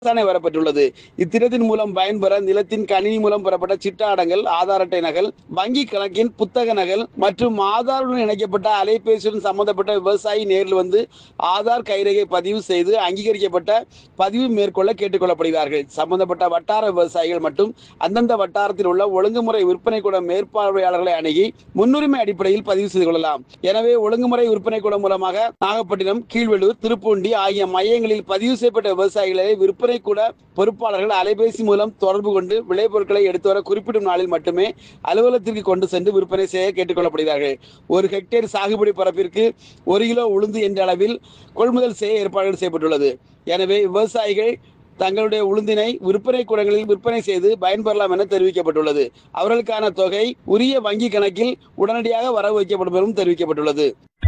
அரசாணை வரப்பட்டுள்ளது இத்திட்டத்தின் மூலம் பயன்பெற நிலத்தின் கணினி மூலம் பெறப்பட்ட சிட்டாடங்கள் ஆதார் அட்டை நகல் வங்கி கணக்கின் புத்தக நகல் மற்றும் ஆதாருடன் இணைக்கப்பட்ட அலைபேசியுடன் சம்பந்தப்பட்ட விவசாயி நேரில் வந்து ஆதார் கைரேகை பதிவு செய்து அங்கீகரிக்கப்பட்ட பதிவு மேற்கொள்ள கேட்டுக்கொள்ளப்படுகிறார்கள் சம்பந்தப்பட்ட வட்டார விவசாயிகள் மற்றும் அந்தந்த வட்டாரத்தில் உள்ள ஒழுங்குமுறை விற்பனை கூட மேற்பார்வையாளர்களை அணுகி முன்னுரிமை அடிப்படையில் பதிவு செய்து கொள்ளலாம் எனவே ஒழுங்குமுறை விற்பனை கூட மூலமாக நாகப்பட்டினம் கீழ்வெள்ளூர் திருப்பூண்டி ஆகிய மையங்களில் பதிவு செய்யப்பட்ட விவசாயிகளை விற்பனை கூட பொறுப்பாளர்கள் அலைபேசி மூலம் தொடர்பு கொண்டு விளைபொருட்களை எடுத்து வர குறிப்பிடும் நாளில் மட்டுமே அலுவலகத்திற்கு கொண்டு சென்று விற்பனை செய்ய கேட்டுக்கொள்ளப்படுகிறார்கள் ஒரு ஹெக்டேர் சாகுபடி பரப்பிற்கு ஒரு கிலோ உளுந்து என்ற அளவில் கொள்முதல் செய்ய ஏற்பாடுகள் செய்யப்பட்டுள்ளது எனவே விவசாயிகள் தங்களுடைய உளுந்தினை விற்பனை கூடங்களில் விற்பனை செய்து பயன்பெறலாம் என தெரிவிக்கப்பட்டுள்ளது அவர்களுக்கான தொகை உரிய வங்கி கணக்கில் உடனடியாக வரவு வைக்கப்படும் எனவும் தெரிவிக்கப்பட்டுள்ளது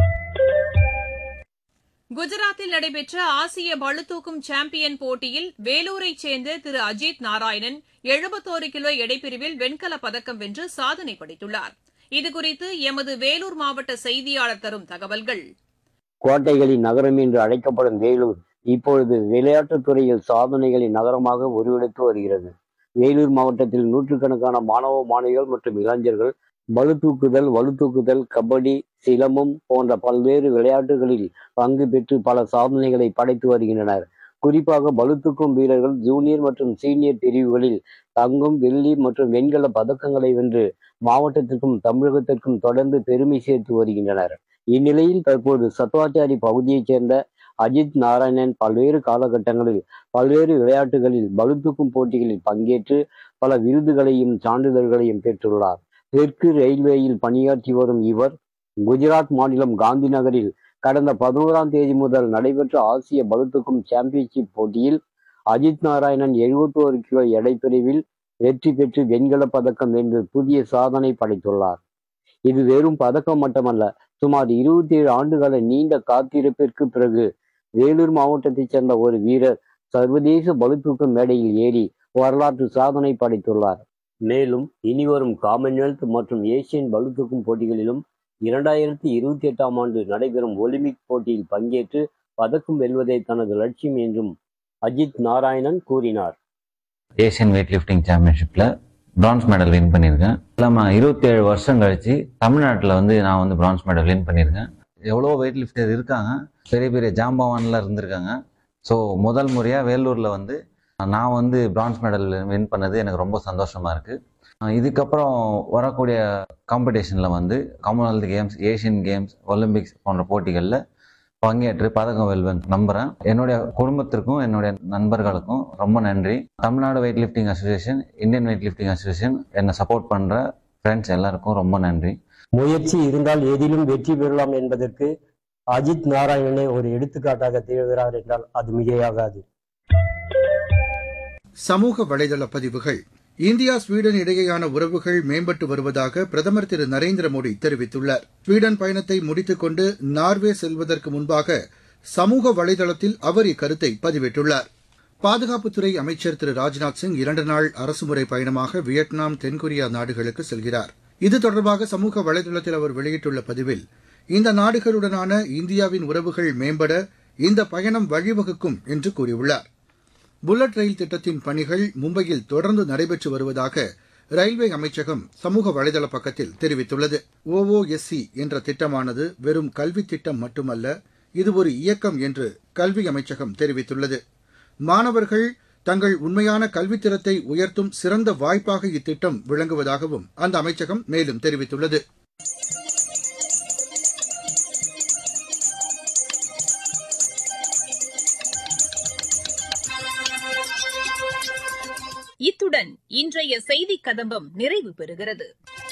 குஜராத்தில் நடைபெற்ற ஆசிய பளுதூக்கும் சாம்பியன் போட்டியில் வேலூரைச் சேர்ந்த திரு அஜித் நாராயணன் எழுபத்தோரு கிலோ எடைப்பிரிவில் வெண்கலப் பதக்கம் வென்று சாதனை படைத்துள்ளார் இதுகுறித்து எமது வேலூர் மாவட்ட செய்தியாளர் தரும் தகவல்கள் கோட்டைகளின் நகரம் என்று அழைக்கப்படும் வேலூர் இப்பொழுது விளையாட்டுத் துறையில் சாதனைகளின் நகரமாக உருவெடுத்து வருகிறது வேலூர் மாவட்டத்தில் நூற்றுக்கணக்கான மாணவ மாணவிகள் மற்றும் இளைஞர்கள் பளுதூக்குதல் வலுதூக்குதல் கபடி சிலம்பம் போன்ற பல்வேறு விளையாட்டுகளில் பங்கு பெற்று பல சாதனைகளை படைத்து வருகின்றனர் குறிப்பாக பளுதூக்கும் வீரர்கள் ஜூனியர் மற்றும் சீனியர் பிரிவுகளில் தங்கம் வெள்ளி மற்றும் வெண்கல பதக்கங்களை வென்று மாவட்டத்திற்கும் தமிழகத்திற்கும் தொடர்ந்து பெருமை சேர்த்து வருகின்றனர் இந்நிலையில் தற்போது சத்வாச்சாரி பகுதியைச் சேர்ந்த அஜித் நாராயணன் பல்வேறு காலகட்டங்களில் பல்வேறு விளையாட்டுகளில் பளுதூக்கும் போட்டிகளில் பங்கேற்று பல விருதுகளையும் சான்றிதழ்களையும் பெற்றுள்ளார் தெற்கு ரயில்வேயில் பணியாற்றி வரும் இவர் குஜராத் மாநிலம் காந்தி நகரில் கடந்த பதினோராம் தேதி முதல் நடைபெற்ற ஆசிய பளுதூக்கும் சாம்பியன்ஷிப் போட்டியில் அஜித் நாராயணன் எழுபத்தோரு கிலோ எடை பிரிவில் வெற்றி பெற்று வெண்கலப் பதக்கம் வென்று புதிய சாதனை படைத்துள்ளார் இது வெறும் பதக்கம் மட்டுமல்ல சுமார் இருபத்தி ஏழு ஆண்டுகால நீண்ட காத்திருப்பிற்கு பிறகு வேலூர் மாவட்டத்தைச் சேர்ந்த ஒரு வீரர் சர்வதேச பளுதூக்கும் மேடையில் ஏறி வரலாற்று சாதனை படைத்துள்ளார் மேலும் இனிவரும் காமன்வெல்த் மற்றும் ஏசியன் பளுதூக்கும் போட்டிகளிலும் இரண்டாயிரத்தி இருபத்தி எட்டாம் ஆண்டு நடைபெறும் ஒலிம்பிக் போட்டியில் பங்கேற்று பதக்கம் வெல்வதே தனது லட்சியம் என்றும் அஜித் நாராயணன் கூறினார் ஏசியன் வெயிட் லிஃப்டிங் சாம்பியன்ஷிப்பில் பிரான்ஸ் மெடல் வின் பண்ணியிருக்கேன் இல்லாமல் இருபத்தி ஏழு வருஷம் கழிச்சு தமிழ்நாட்டில் வந்து நான் வந்து பிரான்ஸ் மெடல் வின் பண்ணியிருக்கேன் எவ்வளோ வெயிட் லிஃப்டர் இருக்காங்க பெரிய பெரிய ஜாம்பவான்லாம் இருந்திருக்காங்க ஸோ முதல் முறையாக வேலூரில் வந்து நான் வந்து பிரான்ஸ் மெடல் வின் பண்ணது எனக்கு ரொம்ப சந்தோஷமாக இருக்குது இதுக்கப்புறம் வரக்கூடிய காம்படிஷனில் வந்து Commonwealth Games Asian Games Olympics போன்ற போட்டிகளில் பங்கேற்று பதக்கம் வெல்வேன் நம்புகிறேன் என்னுடைய குடும்பத்திற்கும் என்னுடைய நண்பர்களுக்கும் ரொம்ப நன்றி Tamil Nadu weight lifting association Indian weight lifting association என்னை சப்போர்ட் பண்ணுற ஃப்ரெண்ட்ஸ் எல்லாருக்கும் ரொம்ப நன்றி முயற்சி இருந்தால் எதிலும் வெற்றி பெறலாம் என்பதற்கு அஜித் நாராயணனே ஒரு எடுத்துக்காட்டாக திகழ்கிறார் என்றால் அது மிகையாகாது சமூக வலைதள பதிவுகள் இந்தியா ஸ்வீடன் இடையேயான உறவுகள் மேம்பட்டு வருவதாக பிரதமர் திரு நரேந்திர மோடி தெரிவித்துள்ளார் ஸ்வீடன் பயணத்தை முடித்துக் கொண்டு நார்வே செல்வதற்கு முன்பாக சமூக வலைதளத்தில் அவர் இக்கருத்தை பதிவிட்டுள்ளார் பாதுகாப்புத்துறை அமைச்சர் திரு ராஜ்நாத் சிங் இரண்டு நாள் அரசுமுறை பயணமாக வியட்நாம் தென்கொரியா நாடுகளுக்கு செல்கிறார் இது தொடர்பாக சமூக வலைதளத்தில் அவர் வெளியிட்டுள்ள பதிவில் இந்த நாடுகளுடனான இந்தியாவின் உறவுகள் மேம்பட இந்த பயணம் வழிவகுக்கும் என்று கூறியுள்ளார் புல்லட் ரயில் திட்டத்தின் பணிகள் மும்பையில் தொடர்ந்து நடைபெற்று வருவதாக ரயில்வே அமைச்சகம் சமூக வலைதள பக்கத்தில் தெரிவித்துள்ளது ஓஓஎஸ்சி என்ற திட்டமானது வெறும் கல்வி திட்டம் மட்டுமல்ல இது ஒரு இயக்கம் என்று கல்வி அமைச்சகம் தெரிவித்துள்ளது மாணவர்கள் தங்கள் உண்மையான கல்வித்திறத்தை உயர்த்தும் சிறந்த வாய்ப்பாக இத்திட்டம் விளங்குவதாகவும் அந்த அமைச்சகம் மேலும் தெரிவித்துள்ளது இத்துடன் இன்றைய செய்திக் கதம்பம் நிறைவு பெறுகிறது